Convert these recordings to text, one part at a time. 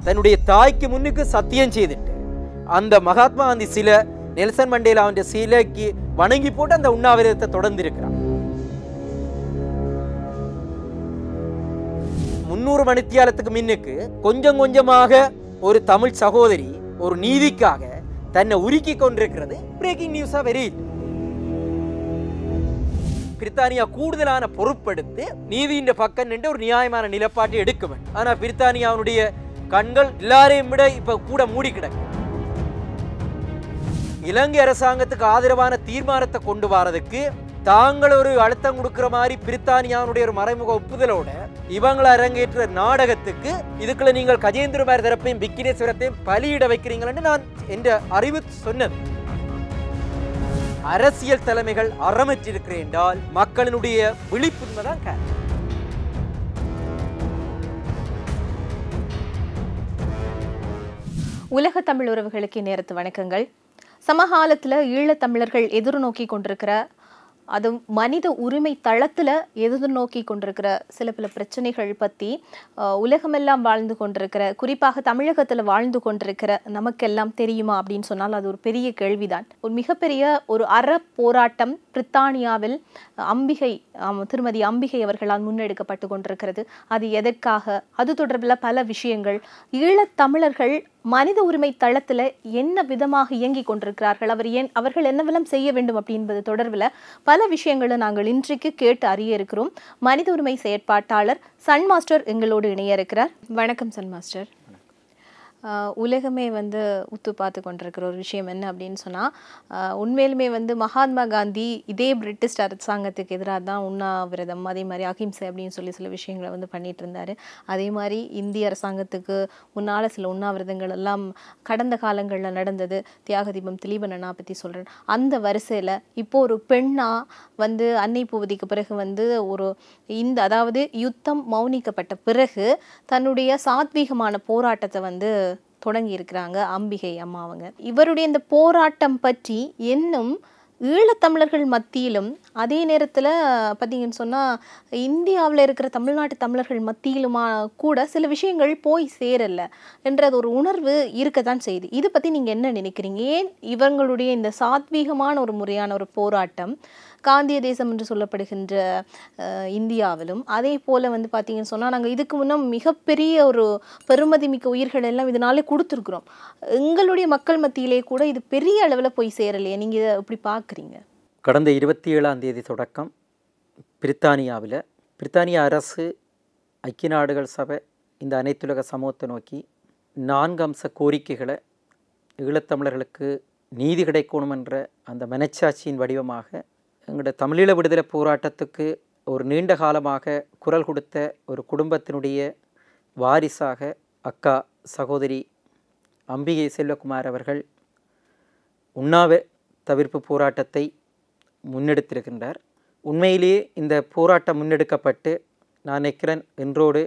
தன்னுடைய தாய்க்கு முன்னுக்கு சத்தியம் செய்துட்டு அந்த மகாத்மா காந்தி சிலை நெல்சன் மண்டேலாவுடைய சிலைக்கு வணங்கி போட்டு அந்த உண்ணாவிரதத்தை தொடர்ந்து இருக்கிறான் முன்னூறு மணித்தியாலத்துக்கு முன்னுக்கு கொஞ்சம் கொஞ்சமாக ஒரு தமிழ் சகோதரி ஒரு நீதிக்காக தன்னை உருக்கி கொண்டிருக்கிறது பிரேக்கிங் நியூஸா வெறியிட்டு பிரித்தானியா கூடுதலான பொறுப்படுத்து நீதியின் பக்கம் நின்று ஒரு நியாயமான நிலப்பாட்டை எடுக்க வேண்டும் ஆனா பிரித்தானியாவுடைய கண்கள் எல்லாரையும் விட இப்ப கூட மூடி கிடக்கு இலங்கை அரசாங்கத்துக்கு ஆதரவான தீர்மானத்தை கொண்டு வரதுக்கு தாங்கள் ஒரு அழுத்தம் கொடுக்கிற மாதிரி பிரித்தானியாவுடைய ஒரு மறைமுக ஒப்புதலோட இவங்களை அரங்கேற்ற நாடகத்துக்கு இதுக்குள்ள நீங்கள் கஜேந்திரமார் தரப்பையும் விக்கினேஸ்வரத்தையும் பலியிட வைக்கிறீங்களன்னு நான் என்ற அறிவு சொன்னது அரசியல் தலைமைகள் அறமற்றிருக்கிறேன் என்றால் மக்களினுடைய விழிப்புண்மை தான் காரணம் உலக தமிழ் உறவுகளுக்கு நேரத்து வணக்கங்கள் சமகாலத்தில் ஈழத்தமிழர்கள் எதிர்நோக்கி கொண்டிருக்கிற அதுவும் மனித உரிமை தளத்தில் எதிர்நோக்கி கொண்டிருக்கிற சில பல பிரச்சனைகள் பற்றி அஹ், உலகமெல்லாம் வாழ்ந்து கொண்டிருக்கிற குறிப்பாக தமிழகத்தில் வாழ்ந்து கொண்டிருக்கிற நமக்கெல்லாம் தெரியுமா அப்படின்னு சொன்னால் அது ஒரு பெரிய கேள்விதான் ஒரு மிகப்பெரிய ஒரு அற போராட்டம் பிரித்தானியாவில் அம்பிகை ஆம், திருமதி அம்பிகை அவர்களால் முன்னெடுக்கப்பட்டு கொண்டிருக்கிறது அது எதற்காக அது தொடர்பில் பல விஷயங்கள் ஈழத்தமிழர்கள் மனித உரிமை தளத்துல என்ன விதமாக இயங்கிக் கொண்டிருக்கிறார்கள் அவர் ஏன் அவர்கள் என்னவெல்லாம் செய்ய வேண்டும் அப்படின்பது தொடர்பில் பல விஷயங்களை நாங்கள் இன்றைக்கு கேட்டு அறிய இருக்கிறோம் மனித உரிமை செயற்பாட்டாளர் சன் மாஸ்டர் எங்களோடு இணைய இருக்கிறார் வணக்கம் சன் மாஸ்டர் ஆஹ் உலகமே வந்து உத்து பார்த்து கொண்டிருக்கிற ஒரு விஷயம் என்ன அப்படின்னு சொன்னால் உண்மையிலுமே வந்து மகாத்மா காந்தி இதே பிரிட்டிஷ் அரசாங்கத்துக்கு எதிராக தான் உண்ணாவிரதம் அதே மாதிரி அகிம்சை அப்படின்னு சொல்லி சில விஷயங்களை வந்து பண்ணிட்டு இருந்தார் அதே மாதிரி இந்திய அரசாங்கத்துக்கு முன்னால் சில உண்ணாவிரதங்கள் எல்லாம் கடந்த காலங்களில் நடந்தது தியாக தீபம் திலீபனனா பற்றி சொல்கிறேன் அந்த வரிசையில் இப்போ ஒரு பெண்ணாக வந்து அன்னை பூவதிக்கு பிறகு வந்து ஒரு இந்த அதாவது யுத்தம் மௌனிக்கப்பட்ட பிறகு தன்னுடைய சாத்வீகமான போராட்டத்தை வந்து தொடங்கி இருக்கிறாங்க அம்பிகை அம்மா அவங்க இவருடைய இந்த போராட்டம் பற்றி இன்னும் ஈழத்தமிழர்கள் மத்தியிலும் அதே நேரத்தில் பார்த்தீங்கன்னு சொன்னால் இந்தியாவில் இருக்கிற தமிழ்நாட்டு தமிழர்கள் மத்தியிலுமா கூட சில விஷயங்கள் போய் சேரல என்றது ஒரு உணர்வு இருக்கத்தான் செய்யுது இது பற்றி நீங்கள் என்ன நினைக்கிறீங்க ஏன் இவங்களுடைய இந்த சாத்வீகமான ஒரு முறையான ஒரு போராட்டம் காந்திய தேசம் என்று சொல்லப்படுகின்ற அஹ், இந்தியாவிலும் அதே போல் வந்து பார்த்தீங்கன்னு சொன்னால் நாங்கள் இதுக்கு முன்னம் மிகப்பெரிய ஒரு பெருமதி மிக்க உயிர்கள் எல்லாம் இதனாலே கொடுத்துருக்குறோம் எங்களுடைய மக்கள் மத்தியிலே கூட இது பெரிய அளவில் போய் சேரலையே நீங்கள் இதை எப்படி பார்க்குறீங்க கடந்த இருபத்தி ஏழாம் தேதி தொடக்கம் பிரித்தானியாவில் பிரித்தானிய அரசு ஐக்கிய நாடுகள் சபை இந்த அனைத்துலக சமூகத்தை நோக்கி நான்கு அம்ச கோரிக்கைகளை ஈழத்தமிழர்களுக்கு நீதி கிடைக்கணும் என்ற அந்த மனச்சாட்சியின் வடிவமாக எங்களுடைய தமிழீழ விடுதலை போராட்டத்துக்கு ஒரு நீண்ட காலமாக குரல் கொடுத்த ஒரு குடும்பத்தினுடைய வாரிசாக அக்கா சகோதரி அம்பிகை செல்வகுமார் அவர்கள் உண்ணாவ தவிர்ப்பு போராட்டத்தை முன்னெடுத்திருக்கின்றார் உண்மையிலேயே இந்த போராட்டம் முன்னெடுக்கப்பட்டு நான் நினைக்கிறேன் இன்றோடு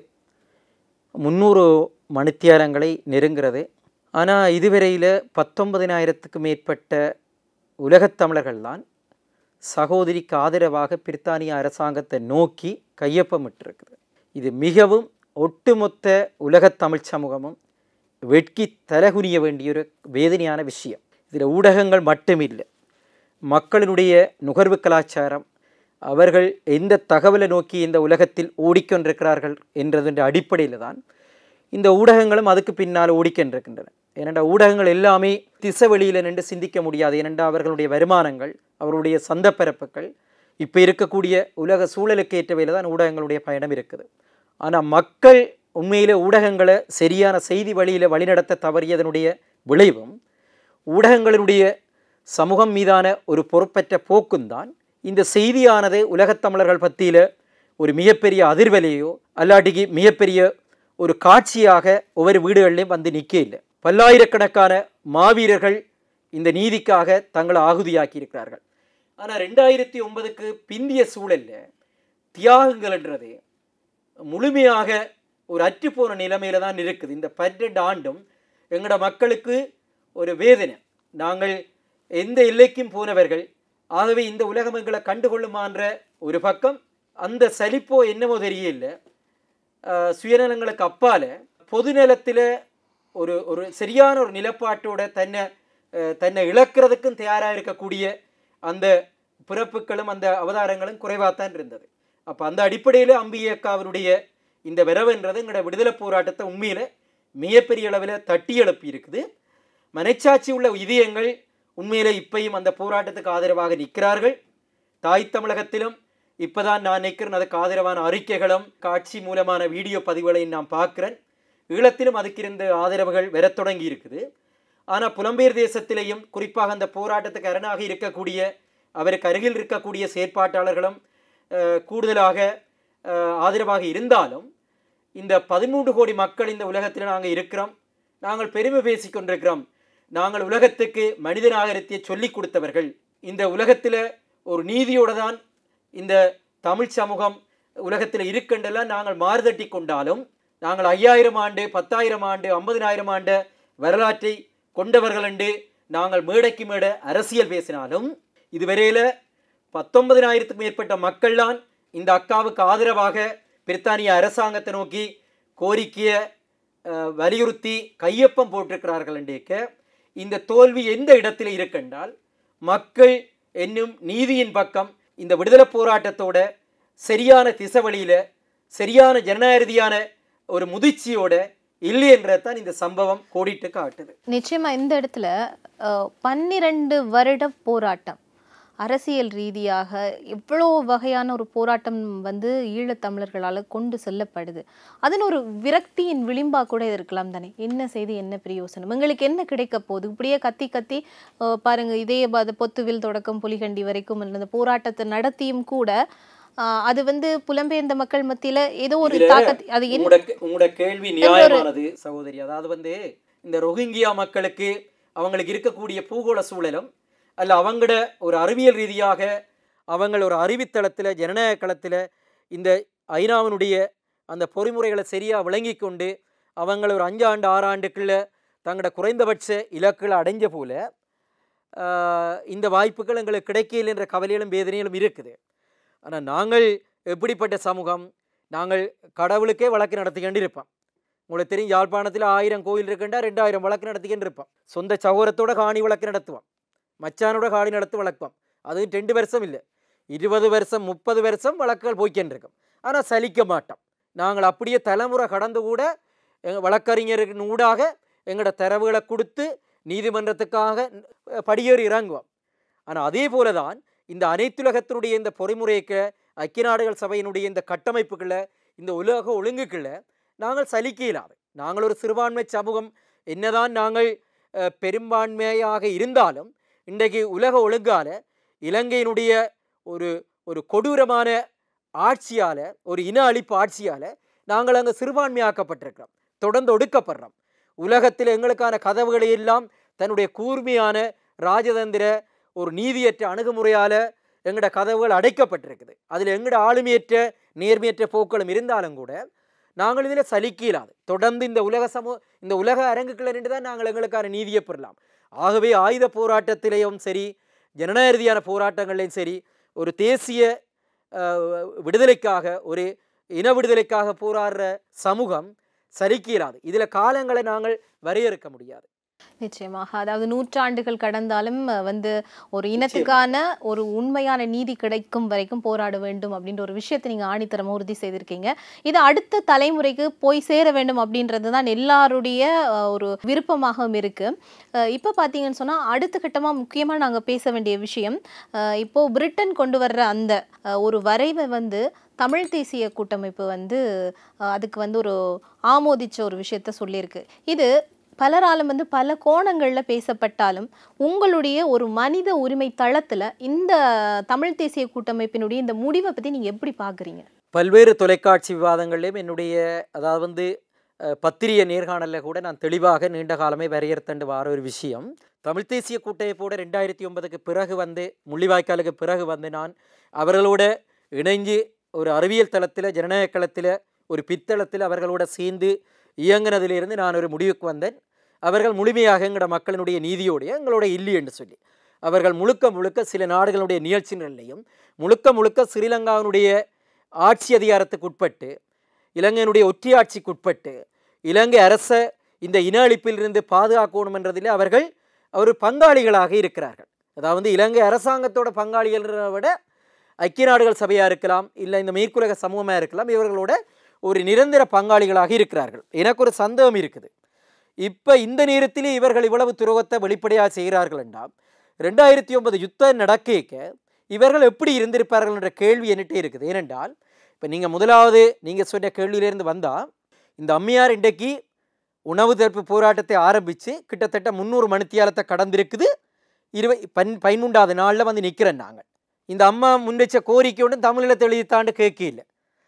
முந்நூறு மணித்தியாலங்களை நெருங்கிறது ஆனால் இதுவரையில் பத்தொன்பதினாயிரத்துக்கு மேற்பட்ட உலகத் தமிழர்கள் தான் சகோதரிக்கு ஆதரவாக பிரித்தானிய அரசாங்கத்தை நோக்கி கையொப்பமிட்டிருக்குது இது மிகவும் ஒட்டுமொத்த உலகத் தமிழ் சமூகமும் வெட்கி தலகுனிய வேண்டிய ஒரு வேதனையான விஷயம் இதில் ஊடகங்கள் மட்டுமில்லை மக்களினுடைய நுகர்வு கலாச்சாரம் அவர்கள் எந்த தகவலை நோக்கி இந்த உலகத்தில் ஓடிக்கொண்டிருக்கிறார்கள் என்றதன் அடிப்படையில் தான் இந்த ஊடகங்களும் அதுக்கு பின்னால் ஓடிக்கொண்டிருக்கின்றன ஏனென்றால் ஊடகங்கள் எல்லாமே திசை வெளியில் நின்று சிந்திக்க முடியாது ஏனென்றால் அவர்களுடைய வருமானங்கள் அவர்களுடைய சந்தப்பரப்புகள் இப்போ இருக்கக்கூடிய உலக சூழலுக்கு ஏற்றவையில் தான் ஊடகங்களுடைய பயணம் இருக்குது ஆனால் மக்கள் உண்மையிலே ஊடகங்களை சரியான செய்தி வழியில் வழிநடத்த தவறியதனுடைய விளைவும் ஊடகங்களினுடைய சமூகம் மீதான ஒரு பொறுப்பற்ற போக்கும்தான் இந்த செய்தியானது உலகத் தமிழர்கள் பத்தியில் ஒரு மிகப்பெரிய அதிர்வலையோ அல்லாட்டிக்கு மிகப்பெரிய ஒரு காட்சியாக ஒவ்வொரு வீடுகளிலையும் வந்து நிற்க இல்லை பல்லாயிரக்கணக்கான மாவீரர்கள் இந்த நீதிக்காக தங்களை ஆகுதியாக்கி இருக்கிறார்கள் ஆனால் ரெண்டாயிரத்தி ஒன்பதுக்கு பிந்திய சூழல்ல தியாகங்கள்ன்றது முழுமையாக ஒரு அற்றுப்போன நிலைமையில தான் இருக்குது இந்த பன்னெண்டு ஆண்டும் எங்களோட மக்களுக்கு ஒரு வேதனை நாங்கள் எந்த எல்லைக்கும் போனவர்கள் ஆகவே இந்த உலகம் எங்களை கண்டுகொள்ளுமான்ற ஒரு பக்கம் அந்த சலிப்போ என்னமோ தெரியல ஆஹ் சுயநலங்களுக்கு அப்பால பொதுநலத்தில் ஒரு ஒரு சரியான ஒரு நிலப்பாட்டோட தன்னை அஹ், தன்னை இழக்கிறதுக்கும் தயாராக இருக்கக்கூடிய அந்த பிறப்புகளும் அந்த அவதாரங்களும் குறைவாகத்தான் இருந்தது அப்போ அந்த அடிப்படையில் அம்பியக்காவினுடைய இந்த விரவுன்றது எங்களோட விடுதலை போராட்டத்தை உண்மையில் மிகப்பெரிய அளவில் தட்டி எழுப்பி இருக்குது மனச்சாட்சி உள்ள இதயங்கள் உண்மையிலே இப்பையும் அந்த போராட்டத்துக்கு ஆதரவாக நிற்கிறார்கள் தாய் தமிழகத்திலும் இப்பதான் நான் நிற்கிறேன் அதுக்கு ஆதரவான அறிக்கைகளும் காட்சி மூலமான வீடியோ பதிவுகளையும் நான் பார்க்குறேன் ஈழத்திலும் அதுக்கு இருந்த ஆதரவுகள் வரத் தொடங்கி இருக்குது ஆனால் புலம்பெயர் தேசத்திலேயும் குறிப்பாக அந்த போராட்டத்துக்கு அரணாக இருக்கக்கூடிய அவருக்கு அருகில் இருக்கக்கூடிய செயற்பாட்டாளர்களும் அஹ், கூடுதலாக அஹ், ஆதரவாக இருந்தாலும் இந்த பதிமூன்று கோடி மக்கள் இந்த உலகத்தில் நாங்கள் இருக்கிறோம் நாங்கள் பெருமை பேசிக் கொண்டிருக்கிறோம் நாங்கள் உலகத்துக்கு மனித நாகரிகத்தை சொல்லிக் கொடுத்தவர்கள் இந்த உலகத்தில் ஒரு நீதியோடு தான் இந்த தமிழ் சமூகம் உலகத்தில் இருக்கின்றெல்லாம் நாங்கள் மாறுதட்டி கொண்டாலும் நாங்கள் ஐயாயிரம் ஆண்டு பத்தாயிரம் ஆண்டு ஐம்பதினாயிரம் ஆண்டு வரலாற்றை கொண்டவர்கள் என்று நாங்கள் மேடைக்கு மேடை அரசியல் பேசினாலும் இதுவரையில் பத்தொன்பதினாயிரத்துக்கும் மேற்பட்ட மக்கள்தான் இந்த அக்காவுக்கு ஆதரவாக பிரித்தானிய அரசாங்கத்தை நோக்கி கோரிக்கையை அஹ், வலியுறுத்தி கையொப்பம் போட்டிருக்கிறார்கள் என்றேக்க இந்த தோல்வி எந்த இடத்தில் இருக்கின்றால் மக்கள் என்னும் நீதியின் பக்கம் இந்த விடுதலை போராட்டத்தோட சரியான திசைவழியில் சரியான ஜனநாயக ரீதியான ஒரு முதிர்ச்சியோட இல்லை என்றதான் இந்த சம்பவம் கோடிட்டு காட்டுது நிச்சயமா இந்த இடத்துல அஹ், பன்னிரண்டு வருட போராட்டம் அரசியல் ரீதியாக எவ்வளோ வகையான ஒரு போராட்டம் வந்து ஈழத்தமிழர்களால் கொண்டு செல்லப்படுது அதன் ஒரு விரக்தியின் விளிம்பா கூட இருக்கலாம் தானே என்ன செய்து என்ன பிரயோசனம் எங்களுக்கு என்ன கிடைக்க போகுது இப்படியே கத்தி கத்தி அஹ், பாருங்க இதே ப- பொத்துவில் தொடக்கம் புலிகண்டி வரைக்கும் அந்த போராட்டத்தை நடத்தியும் கூட அஹ், அது வந்து புலம்பெயர்ந்த மக்கள் மத்தியில ஏதோ ஒரு இதுல தாக்கத்தை அது என்ன உங்களோட உங்களோட கேள்வி நியாயமானது சகோதரி அதாவது வந்து இந்த ரோஹிங்கியா மக்களுக்கு அவங்களுக்கு இருக்கக்கூடிய பூகோள சூழலும் அல்ல அவங்களோட ஒரு அறிவியல் ரீதியாக அவங்கள் ஒரு அறிவித்தளத்தில் ஜனநாயக களத்தில் இந்த ஐநாவினுடைய அந்த பொறிமுறைகளை சரியாக விளங்கி கொண்டு அவங்கள ஒரு அஞ்சாண்டு ஆறாண்டுக்குள்ள தங்களோட குறைந்தபட்ச இலக்குகளை அடைஞ்ச போல ஆஹ், இந்த வாய்ப்புகள் எங்களுக்கு கிடைக்கல என்ற கவலையிலும் வேதனையிலும் இருக்குது ஆனால் நாங்கள் எப்படிப்பட்ட சமூகம் நாங்கள் கடவுளுக்கே வழக்கு நடத்திக்கிட்டு இருப்போம் உங்களுக்கு தெரியும் யாழ்ப்பாணத்தில் ஆயிரம் கோயில் இருக்குண்டா ரெண்டாயிரம் வழக்கு நடத்திக்கிட்டு இருப்போம் சொந்த சகோதரத்தோட காணி வழக்கு நடத்துவோம் மச்சானோட காணி நடத்து வழக்கம் அது ரெண்டு வருஷம் இல்லை இருபது வருஷம் முப்பது வருஷம் வழக்குகள் போய்க்கின்னு இருக்கும் ஆனால் சலிக்க மாட்டோம் நாங்கள் அப்படியே தலைமுறை கடந்து கூட எங்கள் வழக்கறிஞருக்கு ஊடாக எங்களோட தரவுகளை கொடுத்து நீதிமன்றத்துக்காக அஹ், படியேறி இறங்குவோம் ஆனால் அதே போல தான் இந்த அனைத்துலகத்தினுடைய இந்த பொறிமுறைக்கு ஐக்கிய நாடுகள் சபையினுடைய இந்த கட்டமைப்புகளை இந்த உலக ஒழுங்குகளை நாங்கள் சலிக்க இயலாது நாங்கள் ஒரு சிறுபான்மை சமூகம் என்னதான் நாங்கள் அஹ், பெரும்பான்மையாக இருந்தாலும் இன்றைக்கு உலக ஒழுங்கால இலங்கையினுடைய ஒரு ஒரு கொடூரமான ஆட்சியால் ஒரு இன அழிப்பு ஆட்சியால் நாங்கள் அங்கே சிறுபான்மையாக்கப்பட்டிருக்கிறோம் தொடர்ந்து ஒடுக்கப்படுறோம் உலகத்தில் எங்களுக்கான கதவுகளை எல்லாம் தன்னுடைய கூர்மையான ராஜதந்திர ஒரு நீதியற்ற அணுகுமுறையால் எங்களோட கதவுகள் அடைக்கப்பட்டிருக்குது அதில் எங்களோட ஆளுமையற்ற நேர்மையற்ற போக்களும் இருந்தாலும் கூட நாங்கள் இதில் சலிக்கலாது தொடர்ந்து இந்த உலக சமூக இந்த உலக அரங்குக்குள்ள நின்று தான் நாங்கள் எங்களுக்கான நீதியை பெறலாம் ஆகவே ஆயுத போராட்டத்திலேயும் சரி ஜனநாயக ரீதியான போராட்டங்கள்லையும் சரி ஒரு தேசிய அஹ், விடுதலைக்காக ஒரு இன விடுதலைக்காக போராடுற சமூகம் சலிக்கலாது இதில் காலங்களை நாங்கள் வரையறுக்க முடியாது நிச்சயமாக அதாவது நூற்றாண்டுகள் கடந்தாலும் அஹ், வந்து ஒரு இனத்துக்கான ஒரு உண்மையான நீதி கிடைக்கும் வரைக்கும் போராட வேண்டும் அப்படின்ற ஒரு விஷயத்தை நீங்க ஆணித்தரமா உறுதி செய்திருக்கீங்க இது அடுத்த தலைமுறைக்கு போய் சேர வேண்டும் அப்படின்றது தான் எல்லாருடைய அஹ், ஒரு விருப்பமாகவும் இருக்கு அஹ், இப்போ பார்த்தீங்கன்னு சொன்னா அடுத்த கட்டமா முக்கியமா நாங்க பேச வேண்டிய விஷயம் அஹ், இப்போ பிரிட்டன் கொண்டு வர்ற அந்த அஹ், ஒரு வரைவை வந்து தமிழ் தேசிய கூட்டமைப்பு வந்து அஹ், அதுக்கு வந்து ஒரு ஆமோதிச்ச ஒரு விஷயத்த சொல்லியிருக்கு இது பலராலும் வந்து பல கோணங்களில் பேசப்பட்டாலும் உங்களுடைய ஒரு மனித உரிமை தளத்துல இந்த தமிழ் தேசிய கூட்டமைப்பினுடைய இந்த முடிவை பத்தி நீங்க எப்படி பாக்குறீங்க பல்வேறு தொலைக்காட்சி விவாதங்கள்லையும் என்னுடைய அதாவது வந்து அஹ், பத்திரிகை நேர்காணலில் கூட நான் தெளிவாக நீண்ட காலமே வரையறுத்தண்டு வார ஒரு விஷயம் தமிழ் தேசிய கூட்டமைப்போட ரெண்டாயிரத்தி ஒன்பதுக்கு பிறகு வந்து முள்ளிவாய்க்காலுக்கு பிறகு வந்து நான் அவர்களோட இணைஞ்சு ஒரு அறிவியல் தளத்தில் ஜனநாயக களத்தில் ஒரு பித்தளத்தில் அவர்களோட சேர்ந்து இயங்கினதிலிருந்து நான் ஒரு முடிவுக்கு வந்தேன் அவர்கள் முழுமையாக எங்களோட மக்களினுடைய நீதியோடைய எங்களோட இல்லை என்று சொல்லி அவர்கள் முழுக்க முழுக்க சில நாடுகளுடைய நிகழ்ச்சிகளிலையும் முழுக்க முழுக்க ஸ்ரீலங்காவினுடைய ஆட்சி அதிகாரத்துக்கு உட்பட்டு இலங்கையினுடைய ஒற்றையாட்சிக்கு உட்பட்டு இலங்கை அரச இந்த இன அழிப்பிலிருந்து பாதுகாக்கணும் என்றதில் அவர்கள் ஒரு பங்காளிகளாக இருக்கிறார்கள் அதாவது இலங்கை அரசாங்கத்தோட பங்காளிகளை விட ஐக்கிய நாடுகள் சபையாக இருக்கலாம் இல்லை இந்த மேற்குலக சமூகமாக இருக்கலாம் இவர்களோட ஒரு நிரந்தர பங்காளிகளாக இருக்கிறார்கள் எனக்கு ஒரு சந்தேகம் இருக்குது இப்போ இந்த நேரத்திலே இவர்கள் இவ்வளவு துரோகத்தை வெளிப்படையாக செய்கிறார்கள் என்றால் ரெண்டாயிரத்தி ஒன்பது யுத்தம் நடக்க இவர்கள் எப்படி இருந்திருப்பார்கள் என்ற கேள்வி என்கிட்ட இருக்குது ஏனென்றால் இப்போ நீங்கள் முதலாவது நீங்கள் சொன்ன கேள்வியிலேருந்து வந்தால் இந்த அம்மையார் இன்றைக்கு உணவு தடுப்பு போராட்டத்தை ஆரம்பித்து கிட்டத்தட்ட முந்நூறு மணித்தியாலத்தை கடந்திருக்குது இருவை பன் பதிமூன்றாவது நாளில் வந்து நிற்கிறேன் நாங்கள் இந்த அம்மா முன் வச்ச கோரிக்கை ஒன்று தமிழில் தெளித்தாண்டு கேட்கல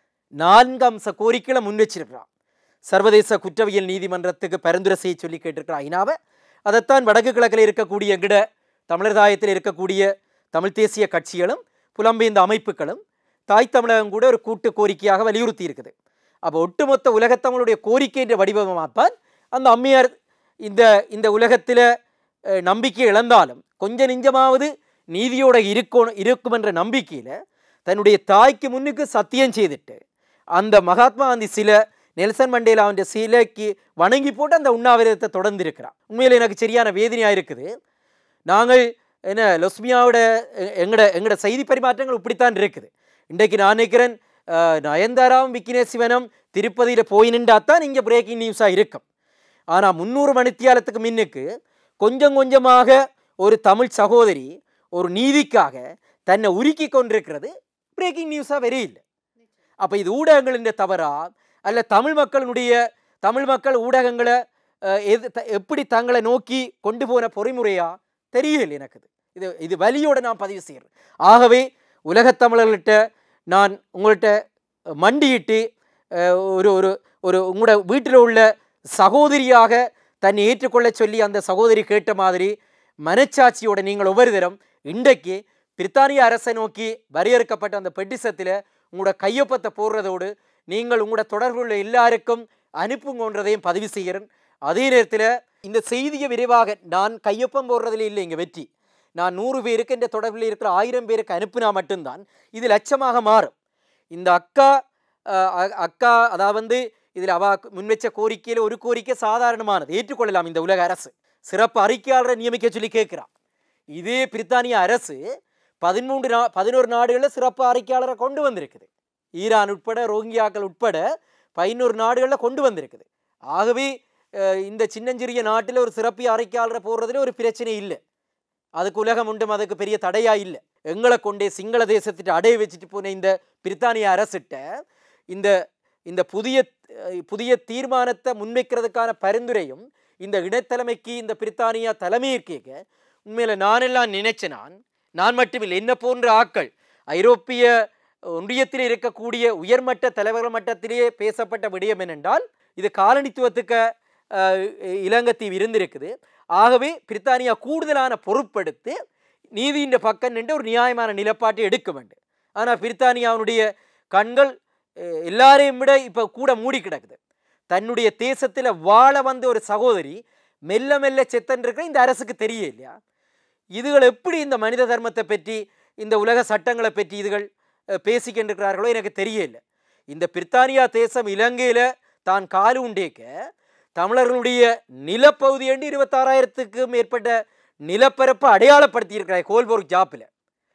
நான்கு அம்ச கோரிக்கைகளை முன் வச்சிருக்கிறான் சர்வதேச குற்றவியல் நீதிமன்றத்துக்கு பரிந்துரை செய்ய சொல்லி கேட்டிருக்கிறான் ஐநாவை அதைத்தான் வடக்கு கிழக்கில் இருக்கக்கூடிய எங்கிட தமிழர் தாயத்தில் இருக்கக்கூடிய தமிழ் தேசிய கட்சிகளும் புலம்பெயர்ந்த அமைப்புகளும் தாய் தமிழகம் கூட ஒரு கூட்டு கோரிக்கையாக வலியுறுத்தி இருக்குது அப்போ ஒட்டுமொத்த உலகத்தமிழுடைய கோரிக்கை என்ற வடிவமாப்பான் அந்த அம்மையார் இந்த இந்த உலகத்தில் அஹ், நம்பிக்கை இழந்தாலும் கொஞ்ச நெஞ்சமாவது நீதியோட இருக்கணும் இருக்கும் என்ற நம்பிக்கையில் தன்னுடைய தாய்க்கு முன்னுக்கு சத்தியம் செய்துட்டு அந்த மகாத்மா காந்தி சிலை நெல்சன் மண்டேலாவுடைய சிலைக்கு வணங்கி போட்டு அந்த உண்ணாவிரதத்தை தொடர்ந்து இருக்கிறான் உண்மையில் எனக்கு சரியான வேதனையாக இருக்குது நாங்கள் என்ன லொஸ்மியாவோட எ- எங்கட எங்கட செய்தி பரிமாற்றங்கள் இப்படித்தான் இருக்குது இன்றைக்கு நான் நினைக்கிறேன் அஹ், நயன்தாராவும் விக்னேஷ் சிவனும் திருப்பதியில் போய் நின்றாத்தான் இங்கே பிரேக்கிங் நியூஸாக இருக்கும் ஆனால் முந்நூறு மணித்தியாலத்துக்கு முன்னுக்கு கொஞ்சம் கொஞ்சமாக ஒரு தமிழ் சகோதரி ஒரு நீதிக்காக தன்னை உருக்கி கொண்டிருக்கிறது பிரேக்கிங் நியூஸாக வரையில்லை அப்போ இது ஊடகங்களின் தவறா அல்ல தமிழ் மக்களினுடைய தமிழ் மக்கள் ஊடகங்களை அஹ், எது த- எப்படி தங்களை நோக்கி கொண்டு போன பொறிமுறையா தெரியல எனக்கு இது. இது இது வலியோட நான் பதிவு செய்கிறேன் ஆகவே உலகத் தமிழர்கள்ட்ட நான் உங்கள்கிட்ட மண்டியிட்டு அஹ், ஒரு ஒரு ஒரு உங்களோட வீட்டில் உள்ள சகோதரியாக தன்னை ஏற்றுக்கொள்ள சொல்லி அந்த சகோதரி கேட்ட மாதிரி மனச்சாட்சியோட நீங்கள் ஒவ்வொரு தரம் இன்றைக்கு பிரித்தானிய அரசை நோக்கி வரையறுக்கப்பட்ட அந்த பெட்டிசத்தில் உங்களோட கையொப்பத்தை போடுறதோடு நீங்கள் உங்களோட தொடர்புள்ள எல்லாருக்கும் அனுப்புங்கன்றதையும் பதிவு செய்கிறேன் அதே நேரத்தில் இந்த செய்தியை விரைவாக நான் கையொப்பம் போடுறதுல இல்லை இங்கே வெற்றி நான் நூறு பேருக்கு இந்த தொடர்பில் இருக்கிற ஆயிரம் பேருக்கு அனுப்பினா மட்டும்தான் இது லட்சமாக மாறும் இந்த அக்கா அஹ், அ- அக்கா அதாவது வந்து இதில் அவ முன்வச்ச கோரிக்கையில் ஒரு கோரிக்கை சாதாரணமானது ஏற்றுக்கொள்ளலாம் இந்த உலக அரசு சிறப்பு அறிக்கையாளரை நியமிக்க சொல்லி கேட்குறான் இதே பிரித்தானிய அரசு பதிமூன்று நா பதினோரு நாடுகளில் சிறப்பு அறிக்கையாளரை கொண்டு வந்திருக்குது ஈரான் உட்பட ரோஹிங்கியாக்கள் உட்பட பதினோரு நாடுகளில் கொண்டு வந்திருக்குது ஆகவே அஹ், இந்த சின்னஞ்சிறிய நாட்டில் ஒரு சிறப்பு அறிக்கையாளரை போடுறதுல ஒரு பிரச்சனை இல்லை அதுக்கு உலகம் உண்டும் அதுக்கு பெரிய தடையா இல்லை எங்களை கொண்டே சிங்கள தேசத்திட்ட அடைய வச்சுட்டு போன இந்த பிரித்தானிய அரசிட்ட இந்த இந்த புதிய அஹ், புதிய தீர்மானத்தை முன்வைக்கிறதுக்கான பரிந்துரையும் இந்த இடைத்தலைமைக்கு இந்த பிரித்தானியா தலைமையேற்க உண்மையில் நானெல்லாம் நினைச்சேன் நான் நான் மட்டுமில்லை என்ன போன்ற ஆக்கள் ஐரோப்பிய ஒன்றியத்தில் இருக்கக்கூடிய உயர்மட்ட தலைவர்கள் மட்டத்திலேயே பேசப்பட்ட விடயம் என்னென்றால் இது காலனித்துவத்துக்கு அஹ், இலங்கைத்தீவு இருந்திருக்குது ஆகவே பிரித்தானியா கூடுதலான பொறுப்பெடுத்து நீதியின் பக்கம் நின்று ஒரு நியாயமான நிலப்பாட்டை எடுக்க வேண்டும் ஆனால் பிரித்தானியாவுடைய கண்கள் அஹ், எல்லாரையும் விட இப்போ கூட மூடி கிடக்குது தன்னுடைய தேசத்தில் வாழ வந்த ஒரு சகோதரி மெல்ல மெல்ல செத்தன்றிருக்க இந்த அரசுக்கு தெரிய இல்லையா இதுகள் எப்படி இந்த மனித தர்மத்தை பற்றி இந்த உலக சட்டங்களை பற்றி இதுகள் அஹ், பேசிக்கொண்டிருக்கிறார்களோ எனக்கு தெரியல இந்த பிரித்தானியா தேசம் இலங்கையில் தான் காலு உண்டேக்க தமிழர்களுடைய நிலப்பகுதி என்று இருபத்தாறாயிரத்துக்கும் மேற்பட்ட நிலப்பரப்பை அடையாளப்படுத்தி இருக்கிறார் கோல்போர்க் ஜாப்பில்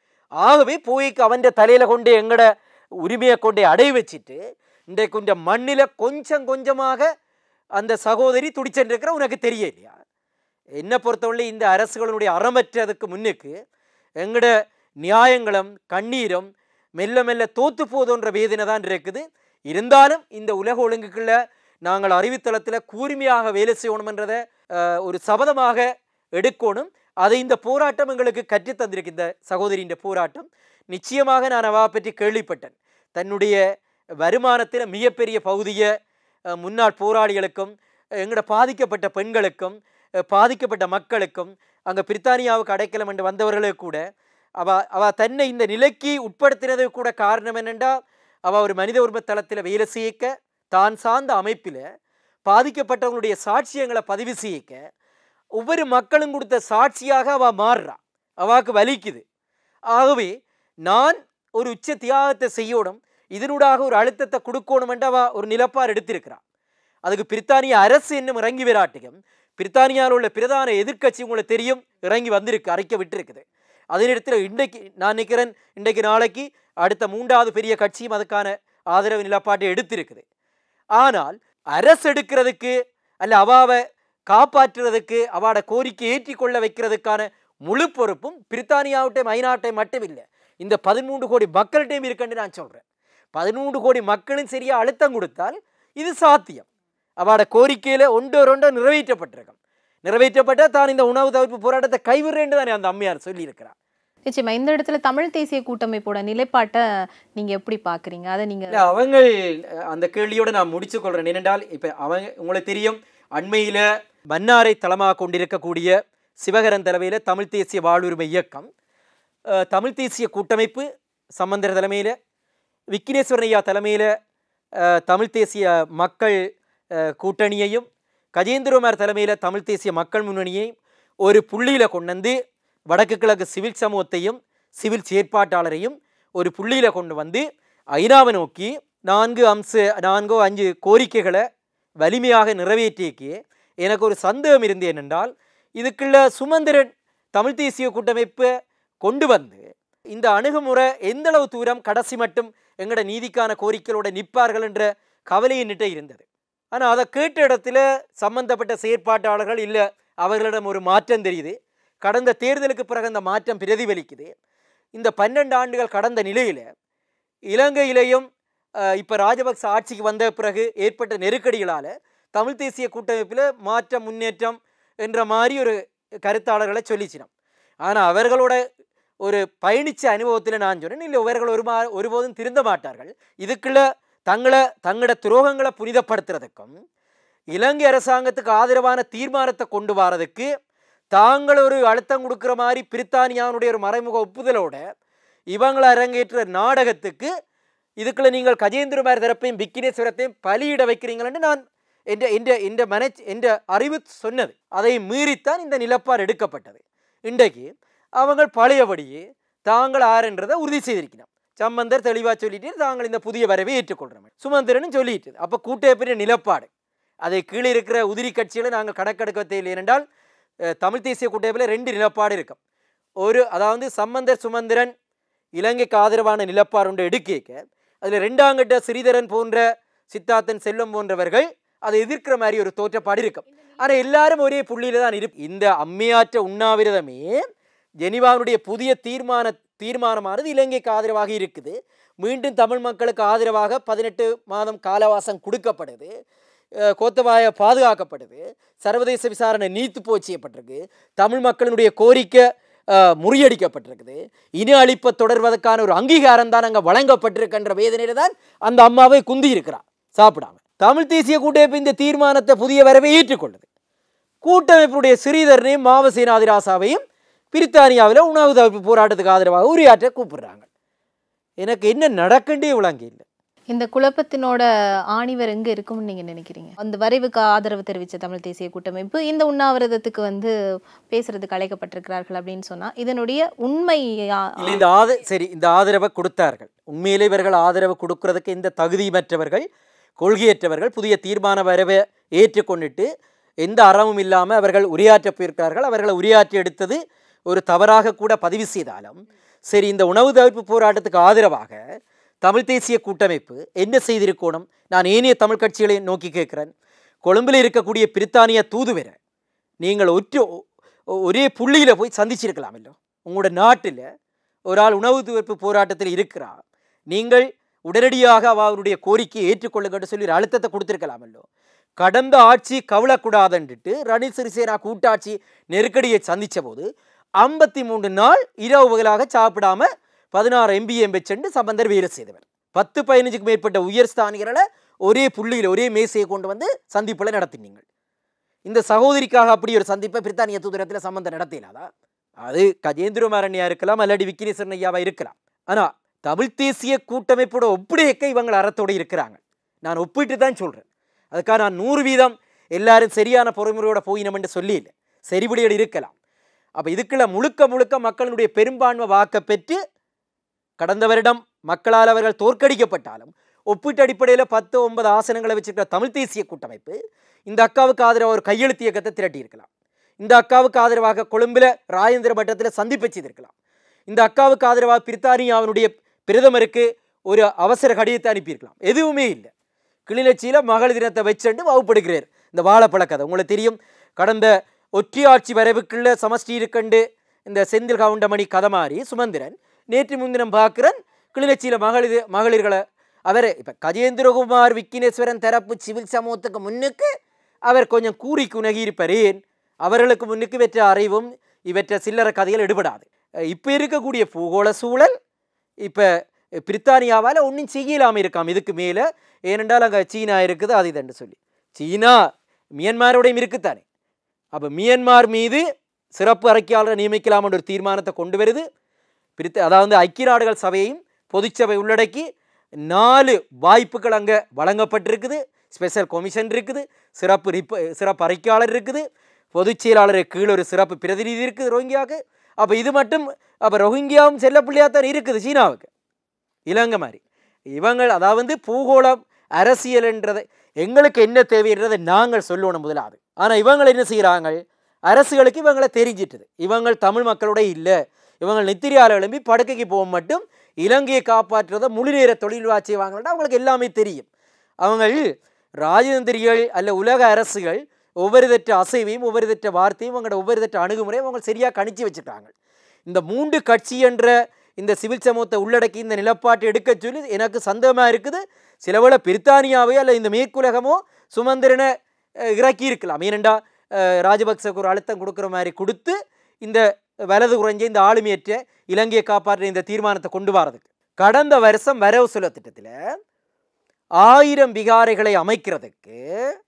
ஆகவே போய்க்கு அவன் தலையில கொண்டு எங்கட உரிமையை கொண்டு அடை வச்சுட்டு இன்றைக்கு இந்த மண்ணில் கொஞ்சம் கொஞ்சமாக அந்த சகோதரி துடிச்சென்றிருக்கிற உனக்கு தெரியலையா என்னை பொறுத்தவரை இந்த அரசுகளுடைய அறமற்றதுக்கு முன்னுக்கு எங்கட நியாயங்களும் கண்ணீரும் மெல்ல மெல்ல தோத்து போதுன்ற வேதனை தான் இருக்குது இருந்தாலும் இந்த உலக ஒழுங்குக்குள்ள நாங்கள் அறிவுத்தளத்தில் கூர்மையாக வேலை செய்யணும்ன்றதை அஹ், ஒரு சபதமாக எடுக்கணும் அதை இந்த போராட்டம் எங்களுக்கு கற்றுத் தந்திருக்கு இந்த சகோதரியின் போராட்டம் நிச்சயமாக நான் அவா பற்றி கேள்விப்பட்டேன் தன்னுடைய வருமானத்தில் மிகப்பெரிய பகுதியை அஹ், முன்னாள் போராளிகளுக்கும் எங்களோட பாதிக்கப்பட்ட பெண்களுக்கும் அஹ், பாதிக்கப்பட்ட மக்களுக்கும் அங்கே பிரித்தானியாவுக்கு அடைக்கலம் என்று வந்தவர்களுக்கு கூட அவ அவ தன்னை இந்த நிலைக்கு உட்படுத்தினது கூட காரணம் என்னென்றா அவ ஒரு மனித உரிமை தளத்தில் வேலை செய்யக்க தான் சார்ந்த அமைப்பில் பாதிக்கப்பட்டவங்களுடைய சாட்சியங்களை பதிவு செய்யக்க ஒவ்வொரு மக்களும் கொடுத்த சாட்சியாக அவ மாறுறா அவாக்கு வலிக்குது ஆகவே நான் ஒரு உச்ச தியாகத்தை செய்யணும் இதனூடாக ஒரு அழுத்தத்தை கொடுக்கணும் என்று அவ ஒரு நிலப்பாடு எடுத்திருக்கிறான் அதுக்கு பிரித்தானிய அரசு இன்னும் இறங்கி வராட்டியும் பிரித்தானியாவில் உள்ள பிரதான எதிர்க்கட்சி உங்களுக்கு தெரியும் இறங்கி வந்திருக்கு அறிக்கை விட்டிருக்குது அதே நேரத்தில் இன்றைக்கு நான் நினைக்கிறேன் இன்றைக்கு நாளைக்கு அடுத்த மூன்றாவது பெரிய கட்சியும் அதுக்கான ஆதரவு நிலப்பாட்டை எடுத்திருக்குது ஆனால் அரசு எடுக்கிறதுக்கு அல்ல அவாவை காப்பாற்றுறதுக்கு அவாட கோரிக்கை ஏற்றிக்கொள்ள வைக்கிறதுக்கான முழு பொறுப்பும் பிரித்தானியாவிட்ட மைனாட்டை மட்டும் இல்லை இந்த பதிமூன்று கோடி மக்கள்கிட்டையும் இருக்குன்னு நான் சொல்கிறேன் பதிமூன்று கோடி மக்களும் சரியா அழுத்தம் கொடுத்தால் இது சாத்தியம் அவாட கோரிக்கையில் ஒன்றோ ரெண்டோ நிறைவேற்றப்பட்டிருக்கும் நிறைவேற்றப்பட்டால் தான் இந்த உணவு தவிர்ப்பு போராட்டத்தை கைவிடுறேன்னு தானே அந்த அம்மையார் சொல்லியிருக்கிறார் நிச்சயமா இந்த இடத்துல தமிழ் தேசிய கூட்டமைப்போட நிலைப்பாட்டை நீங்க எப்படி பாக்குறீங்க அதை நீங்க இல்லை அவங்க அந்த கேள்வியோட நான் முடிச்சு கொள்கிறேன் ஏனென்றால் இப்போ அவங்க உங்களுக்கு தெரியும் அண்மையில் மன்னாரை தளமாக கொண்டிருக்கக்கூடிய சிவகரன் தலைமையில் தமிழ் தேசிய வாழ்வுரிமை இயக்கம் அஹ், தமிழ் தேசிய கூட்டமைப்பு சம்பந்தர் தலைமையில் விக்கினேஸ்வரன் ஐயா தலைமையில் தமிழ் தேசிய மக்கள் அஹ், கூட்டணியையும் கஜேந்திரகுமார் தலைமையில் தமிழ் தேசிய மக்கள் முன்னணியையும் ஒரு புள்ளியில் கொண்டு வந்து வடக்கு கிழக்கு சிவில் சமூகத்தையும் சிவில் செயற்பாட்டாளரையும் ஒரு புள்ளியில் கொண்டு வந்து ஐநாவை நோக்கி நான்கு அம்ச நான்கோ அஞ்சு கோரிக்கைகளை வலிமையாக நிறைவேற்றியக்கு எனக்கு ஒரு சந்தேகம் இருந்து என்னென்றால் இதுக்குள்ள சுமந்திரன் தமிழ் தேசிய கூட்டமைப்பை கொண்டு வந்து இந்த அணுகுமுறை எந்த அளவு தூரம் கடைசி மட்டும் எங்களோட நீதிக்கான கோரிக்கைகளோட நிற்பார்கள் என்ற கவலை என்னிட்ட இருந்தது ஆனால் அதை கேட்ட இடத்துல சம்பந்தப்பட்ட செயற்பாட்டாளர்கள் இல்லை அவர்களிடம் ஒரு மாற்றம் தெரியுது கடந்த தேர்தலுக்கு பிறகு அந்த மாற்றம் பிரதிபலிக்குது இந்த பன்னெண்டு ஆண்டுகள் கடந்த நிலையில் இலங்கையிலேயும் இப்போ ராஜபக்ச ஆட்சிக்கு வந்த பிறகு ஏற்பட்ட நெருக்கடிகளால் தமிழ் தேசிய கூட்டமைப்பில் மாற்றம் முன்னேற்றம் என்ற மாதிரி ஒரு கருத்தாளர்களை சொல்லிச்சினோம் ஆனால் அவர்களோட ஒரு பயணிச்ச அனுபவத்தில் நான் சொன்னேன் இல்லை இவர்கள் ஒரு மா ஒருபோதும் திருந்த மாட்டார்கள் இதுக்குள்ள தங்களை தங்களோட துரோகங்களை புனிதப்படுத்துறதுக்கும் இலங்கை அரசாங்கத்துக்கு ஆதரவான தீர்மானத்தை கொண்டு வரதுக்கு தாங்கள் ஒரு அழுத்தம் கொடுக்குற மாதிரி பிரித்தானியாவுடைய ஒரு மறைமுக ஒப்புதலோட இவங்களை அரங்கேற்ற நாடகத்துக்கு இதுக்குள்ள நீங்கள் கஜேந்திரமார் தரப்பையும் விக்கினேஸ்வரத்தையும் பலியிட வைக்கிறீங்களன்னு நான் என்ற என்ற என்ற மன என்ற அறிவு சொன்னது அதை மீறித்தான் இந்த நிலப்பாடு எடுக்கப்பட்டது இன்றைக்கு அவங்க பழையபடியே தாங்கள் ஆறுன்றதை உறுதி செய்திருக்கிறோம் சம்பந்தர் தெளிவாக சொல்லிட்டு தாங்கள் இந்த புதிய வரவை ஏற்றுக்கொள்கிறோம் சுமந்திரனும் சொல்லிட்டு அப்போ கூட்டமைப்பின நிலப்பாடு அதை கீழே இருக்கிற உதிரி கட்சிகளை நாங்கள் கணக்கெடுக்க தேவையில்லை ஏனென்றால் அஹ், தமிழ் தேசிய கூட்டமைப்பில் ரெண்டு நிலப்பாடு இருக்கும் ஒரு அதாவது சம்பந்தர் சுமந்திரன் இலங்கைக்கு ஆதரவான நிலப்பாடு ஒன்று எடுக்க அதில் ரெண்டாங்கட்ட ஸ்ரீதரன் போன்ற சித்தார்த்தன் செல்வம் போன்றவர்கள் அதை எதிர்க்கிற மாதிரி ஒரு தோற்றப்பாடு இருக்கும் ஆனால் எல்லாரும் ஒரே புள்ளியில தான் இரு இந்த அம்மையாற்ற உண்ணாவிரதமே ஜெனிவாவுடைய புதிய தீர்மான தீர்மானமானது இலங்கைக்கு ஆதரவாக இருக்குது மீண்டும் தமிழ் மக்களுக்கு ஆதரவாக பதினெட்டு மாதம் காலவாசம் கொடுக்கப்படுது அஹ் கோத்தபாய பாதுகாக்கப்படுது சர்வதேச விசாரணை நீத்து போய் செய்யப்பட்டிருக்கு தமிழ் மக்களினுடைய கோரிக்கை அஹ், முறியடிக்கப்பட்டிருக்குது இன அழிப்பை தொடர்வதற்கான ஒரு அங்கீகாரம் தான் அங்கே வழங்கப்பட்டிருக்கின்ற வேதனையில தான் அந்த அம்மாவை குந்தி இருக்கிறார் சாப்பிடாம தமிழ் தேசிய கூட்டமைப்பு இந்த தீர்மானத்தை புதிய வரவை ஏற்றுக்கொள்ளுது கூட்டமைப்புடைய ஸ்ரீதரனையும் மாவசேனாதிராசாவையும் பிரித்தானியாவில் உணவு தவிர்ப்பு போராட்டத்துக்கு ஆதரவாக உரையாற்ற கூப்பிடுறாங்க எனக்கு என்ன நடக்கண்டே விளங்க இல்லை இந்த குழப்பத்தினோட ஆணிவர் எங்க இருக்கும்னு நீங்க நினைக்கிறீங்க அந்த வரைவுக்கு ஆதரவு தெரிவித்த தமிழ் தேசிய கூட்டமைப்பு இந்த உண்ணாவிரதத்துக்கு வந்து பேசுறதுக்கு அழைக்கப்பட்டிருக்கிறார்கள் அப்படின்னு சொன்னா இதனுடைய உண்மை ஆ- இல்லை இந்த ஆத சரி இந்த ஆதரவை கொடுத்தார்கள் உண்மையிலே இவர்கள் ஆதரவு கொடுக்கறதுக்கு இந்த தகுதியற்றவர்கள் கொள்கையற்றவர்கள் புதிய தீர்மான வரவை ஏற்றுக்கொண்டுட்டு எந்த அறமும் இல்லாமல் அவர்கள் உரையாற்ற போயிருக்கிறார்கள் அவர்களை உரையாற்றி எடுத்தது ஒரு தவறாக கூட பதிவு செய்தாலும் சரி இந்த உணவு தவிர்ப்பு போராட்டத்துக்கு ஆதரவாக தமிழ் தேசிய கூட்டமைப்பு என்ன செய்திருக்கணும் நான் ஏனைய தமிழ் கட்சிகளை நோக்கி கேட்கிறேன் கொழும்பில் இருக்கக்கூடிய பிரித்தானிய தூதுவரை நீங்கள் ஒற்று ஒ- ஒரே புள்ளியில் போய் சந்திச்சிருக்கலாம் இல்லோ உங்களோட நாட்டில் ஒரு ஆள் உணவு தவிர்ப்பு போராட்டத்தில் இருக்கிறார் நீங்கள் உடனடியாக அவருடைய கோரிக்கையை ஏற்றுக்கொள்ளுங்கன்னு சொல்லி ஒரு அழுத்தத்தை கொடுத்துருக்கலாமல்லோ கடந்த ஆட்சி கவலக்கூடாதுன்ட்டு ரணில் சிறிசேனா கூட்டாட்சி நெருக்கடியை சந்தித்த போது ஐம்பத்தி மூன்று நாள் இரவு பகலாக சாப்பிடாம பதினாறு எம்பிஎம் வச்சுண்டு சம்பந்தர் வேலை செய்தவர் பத்து பதினஞ்சுக்கு மேற்பட்ட உயர் ஸ்தானிகர்களை ஒரே புள்ளியில் ஒரே மேசையை கொண்டு வந்து சந்திப்பில் நடத்தினீங்கள் இந்த சகோதரிக்காக அப்படி ஒரு சந்திப்பை பிரித்தானிய தூதரத்தில் சம்பந்தம் நடத்தினாதா அது கஜேந்திரமாரண்யா இருக்கலாம் அல்லடி விக்கினேஸ்வரன் ஐயாவா இருக்கலாம் ஆனால் தமிழ் தேசிய கூட்டமைப்போட ஒப்படைக்க இவங்க அறத்தோடு இருக்கிறாங்க நான் ஒப்பிட்டு தான் சொல்கிறேன் அதுக்காக நான் நூறு வீதம் எல்லாரும் சரியான பொறுமுறையோட போயினம் என்று சொல்லி இல்லை சரிபடியோடு இருக்கலாம் அப்போ இதுக்குள்ள முழுக்க முழுக்க மக்களுடைய பெரும்பான்மை வாக்கை பெற்று கடந்த வருடம் மக்களால் அவர்கள் தோற்கடிக்கப்பட்டாலும் ஒப்பீட்டு அடிப்படையில் பத்து ஒன்பது ஆசனங்களை வச்சுக்கிற தமிழ் தேசிய கூட்டமைப்பு இந்த அக்காவுக்கு ஆதரவாக ஒரு கையெழுத்து இயக்கத்தை திரட்டி இருக்கலாம் இந்த அக்காவுக்கு ஆதரவாக கொழும்பில் ராஜேந்திர மட்டத்தில் சந்திப்பை செய்திருக்கலாம் இந்த அக்காவுக்கு ஆதரவாக பிரித்தானியாவினுடைய பிரதமருக்கு ஒரு அவசர கடிதத்தை அனுப்பியிருக்கலாம் எதுவுமே இல்லை கிளிநொச்சியில் மகளிர் தினத்தை வச்சுட்டு வகுப்படுகிறார் இந்த வாழைப்பழ கதை உங்களுக்கு தெரியும் கடந்த ஒற்றையாட்சி வரவுக்குள்ள சமஷ்டி இருக்கண்டு இந்த செந்தில் கவுண்டமணி கதை மாதிரி சுமந்திரன் நேற்று முன்தினம் பார்க்குறன் கிளிநொச்சியில் மகளிர் மகளிர்களை அவர் இப்போ கஜேந்திரகுமார் விக்கினேஸ்வரன் தரப்பு சிவில் சமூகத்துக்கு முன்னுக்கு அவர் கொஞ்சம் கூறி குணகி இருப்பரேன் அவர்களுக்கு முன்னுக்கு இவற்ற அறிவும் இவற்ற சில்லற கதைகள் எடுபடாது இப்போ இருக்கக்கூடிய பூகோள சூழல் இப்போ பிரித்தானியாவால் ஒன்றும் செய்யலாமல் இருக்காம் இதுக்கு மேலே ஏனென்றால் அங்கே சீனா இருக்குது அது இதுன்னு சொல்லி சீனா மியன்மாரோடையும் இருக்குத்தானே அப்போ மியன்மார் மீது சிறப்பு அறிக்கையாளரை நியமிக்கலாம்னு ஒரு தீர்மானத்தை கொண்டு வருது பிரித்த அதாவது ஐக்கிய நாடுகள் சபையையும் பொதுச்சபை உள்ளடக்கி நாலு வாய்ப்புகள் அங்கே வழங்கப்பட்டிருக்குது ஸ்பெஷல் கமிஷன் இருக்குது சிறப்பு ரிப்ப சிறப்பு அறிக்கையாளர் இருக்குது பொதுச் செயலாளருக்கு கீழே ஒரு சிறப்பு பிரதிநிதி இருக்குது ரோஹிங்கியாவுக்கு அப்போ இது மட்டும் அப்போ ரோஹிங்கியாவும் செல்ல தான் இருக்குது சீனாவுக்கு இலங்கை மாதிரி இவங்கள் அதாவது பூகோளம் அரசியல்ன்றதை எங்களுக்கு என்ன தேவைன்றதை நாங்கள் சொல்லணும் முதலாவது ஆனால் இவங்கள் என்ன செய்கிறாங்க அரசுகளுக்கு இவங்களை தெரிஞ்சிட்டுது இவங்கள் தமிழ் மக்களோட இல்லை இவங்கள் நித்திரியால் எழும்பி படுக்கைக்கு போக மட்டும் இலங்கையை காப்பாற்றுறதை முழு நேர தொழில் வாட்சி வாங்கலன்னா அவங்களுக்கு எல்லாமே தெரியும் அவங்கள் ராஜதந்திரிகள் அல்ல உலக அரசுகள் ஒவ்வொரு தட்ட அசைவையும் ஒவ்வொரு தட்ட வார்த்தையும் அவங்களோட ஒவ்வொரு தட்ட அணுகுமுறையும் அவங்க சரியாக கணிச்சு வச்சுட்டாங்க இந்த மூன்று கட்சி என்ற இந்த சிவில் சமூகத்தை உள்ளடக்கி இந்த நிலப்பாட்டை எடுக்க சொல்லி எனக்கு சந்தேகமாக இருக்குது சிலவேளை பிரித்தானியாவே அல்ல இந்த மேற்குலகமோ சுமந்திரனை அஹ், இறக்கி இருக்கலாம் ஏனெண்டா அஹ், ராஜபக்சக்கு ஒரு அழுத்தம் கொடுக்குற மாதிரி கொடுத்து இந்த வலது குறைஞ்ச இந்த ஆளுமையற்ற இலங்கையை காப்பாற்ற இந்த தீர்மானத்தை கொண்டு வரதுக்கு கடந்த வருஷம் வரவு செலவு திட்டத்தில் ஆயிரம் விகாரைகளை அமைக்கிறதுக்கு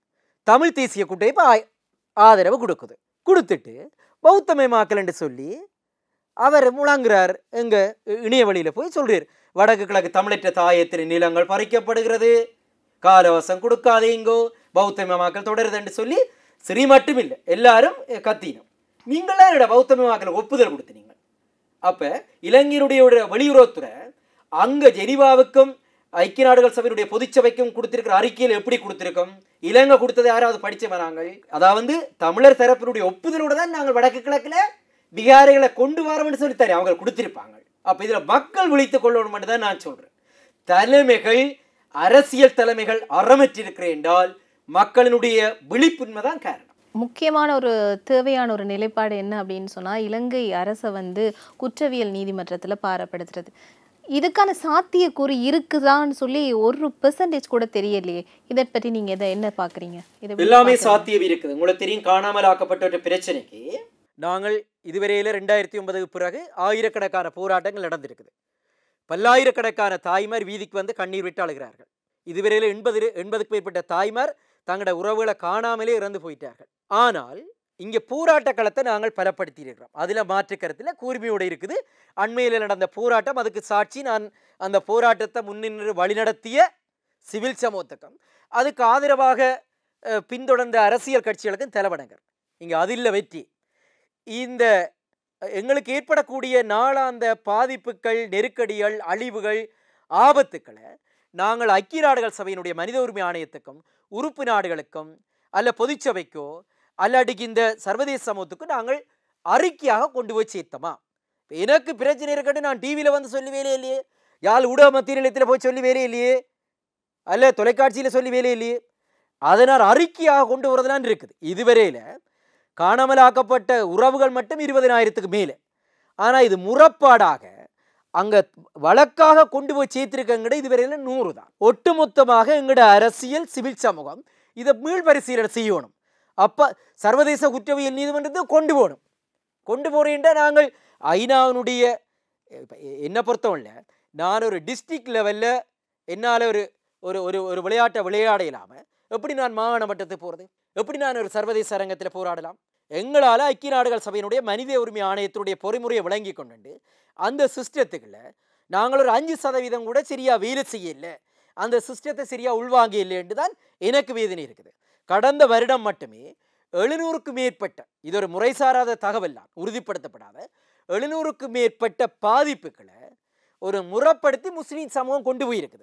தமிழ் தேசிய கூட்டமைப்பு ஆ- ஆதரவு கொடுக்குது கொடுத்துட்டு பௌத்தமயமாக்கல்னு சொல்லி அவர் முழங்குறார் எங்க இணைய வழியில் போய் சொல்றார் வடக்கு கிழக்கு தமிழற்ற தாயத்தின் நிலங்கள் பறிக்கப்படுகிறது காலவசம் கொடுக்காதீங்கோ பௌத்தமயமாக்கல் தொடருதுன்னு சொல்லி சரி மட்டும் இல்லை எல்லாரும் அஹ், கத்தினோம் நீங்களா என்னோட பௌத்தமயமாக்கல் ஒப்புதல் கொடுத்தீங்க அப்ப இலங்கையினுடைய ஒரு வெளியுறவுத்துறை அங்க ஜெனீவாவுக்கும் ஐக்கிய நாடுகள் சபையினுடைய பொதுச்சபைக்கும் கொடுத்திருக்கிற அறிக்கையில் எப்படி கொடுத்திருக்கோம் இலங்கை கொடுத்ததை யாராவது படிச்ச நாங்கள் அதாவது தமிழர் தரப்பினுடைய ஒப்புதலோட தான் நாங்கள் வடக்கு கிழக்குல பிகாரிகளை கொண்டு வரோம்னு சொல்லித்தாரு அவங்க கொடுத்திருப்பாங்க அப்ப இதுல மக்கள் விழித்துக் கொள்ளணும் மட்டும் தான் நான் சொல்றேன் தலைமைகள் அரசியல் தலைமைகள் அறமற்றிருக்கிறேன் என்றால் மக்களினுடைய விழிப்புண்மை தான் காரணம் முக்கியமான ஒரு தேவையான ஒரு நிலைப்பாடு என்ன அப்படின்னு சொன்னா இலங்கை அரசை வந்து குற்றவியல் நீதிமன்றத்துல பாரப்படுத்துறது இதுக்கான சாத்தியக்கூறு இருக்குதான்னு சொல்லி ஒரு பெர்சன்டேஜ் கூட தெரியலையே இதை பற்றி நீங்க இதை என்ன பாக்குறீங்க இதை எப்படி எல்லாமே பார்க்கறீங்க? சாத்தியம் இருக்குது உங்களுக்கு தெரியும் காணாமல் ஆக்கப்பட்ட பிரச்சனைக்கு நாங்கள் இதுவரையில ரெண்டாயிரத்தி ஒன்பதுக்கு பிறகு ஆயிரக்கணக்கான போராட்டங்கள் நடந்திருக்குது பல்லாயிரக்கணக்கான தாய்மார் வீதிக்கு வந்து கண்ணீர் விட்டு அழுகிறார்கள் இதுவரையில எண்பது எண்பதுக்கு மேற்பட்ட தாய்மார் தங்களோட உறவுகளை காணாமலே இறந்து போயிட்டார்கள் ஆனால் இங்கே போராட்ட களத்தை நாங்கள் பலப்படுத்தி இருக்கிறோம் அதில் மாற்று கருத்தில் கூர்மையோடு இருக்குது அண்மையில் நடந்த போராட்டம் அதுக்கு சாட்சி நான் அந்த போராட்டத்தை முன்னின்று வழிநடத்திய சிவில் சமூகத்துக்கும் அதுக்கு ஆதரவாக அஹ், பின்தொடர்ந்த அரசியல் கட்சிகளுக்கும் தலைவணங்கர் இங்கே அதில் வெற்றி இந்த அஹ், எங்களுக்கு ஏற்படக்கூடிய நாளாந்த பாதிப்புகள் நெருக்கடிகள் அழிவுகள் ஆபத்துக்களை நாங்கள் ஐக்கிய நாடுகள் சபையினுடைய மனித உரிமை ஆணையத்துக்கும் உறுப்பு நாடுகளுக்கும் அல்ல பொதுச்சபைக்கோ அல்லாட்டிக்கு இந்த சர்வதேச சமூகத்துக்கும் நாங்கள் அறிக்கையாக கொண்டு போய் சேர்த்தோமா இப்ப எனக்கு பிரச்சனை இருக்கட்டும் நான் டிவியில் வந்து சொல்லி வேலையே இல்லையே யாழ் ஊடக மத்திய நிலையத்தில் போய் சொல்லி வேலையே இல்லையே அல்ல தொலைக்காட்சியில் சொல்லி வேலையே இல்லையே அதனால் அறிக்கையாக கொண்டு வரதுலான் இருக்குது இதுவரையில் காணாமலாக்கப்பட்ட உறவுகள் மட்டும் இருபதினாயிரத்துக்கு மேலே ஆனால் இது முறப்பாடாக அங்கே வழக்காக கொண்டு போய் சேர்த்திருக்கங்கட இதுவரையில் நூறு தான் ஒட்டுமொத்தமாக எங்களோட அரசியல் சிவில் சமூகம் இதை மீள்பரிசீலனை செய்யணும் அப்போ சர்வதேச குற்றவியல் நீதிமன்றத்தை கொண்டு போகணும் கொண்டு போகிறேன்டா நாங்கள் ஐநாவினுடைய இப்ப எ- என்னை பொறுத்தவரை நான் ஒரு டிஸ்ட்ரிக்ட் லெவலில் என்னால் ஒரு ஒரு ஒரு ஒரு விளையாட்டை விளையாட இல்லாமல் எப்படி நான் மாகாண மட்டத்துக்கு போகிறது எப்படி நான் ஒரு சர்வதேச அரங்கத்தில் போராடலாம் எங்களால் ஐக்கிய நாடுகள் சபையினுடைய மனித உரிமை ஆணையத்தினுடைய பொறிமுறையை விளங்கி கொண்டு அந்த சிஸ்டத்துக்குள்ள நாங்கள் ஒரு அஞ்சு சதவீதம் கூட சரியா வேலை செய்யல அந்த சிஸ்டத்தை சரியா உள்வாங்க இல்லைன்னு தான் எனக்கு வேதனை இருக்குது கடந்த வருடம் மட்டுமே எழுநூறுக்கு மேற்பட்ட இது ஒரு முறைசாராத தகவல் தான் உறுதிப்படுத்தப்படாத எழுநூறுக்கு மேற்பட்ட பாதிப்புகளை ஒரு முறைப்படுத்தி முஸ்லீம் சமூகம் கொண்டு போயிருக்குது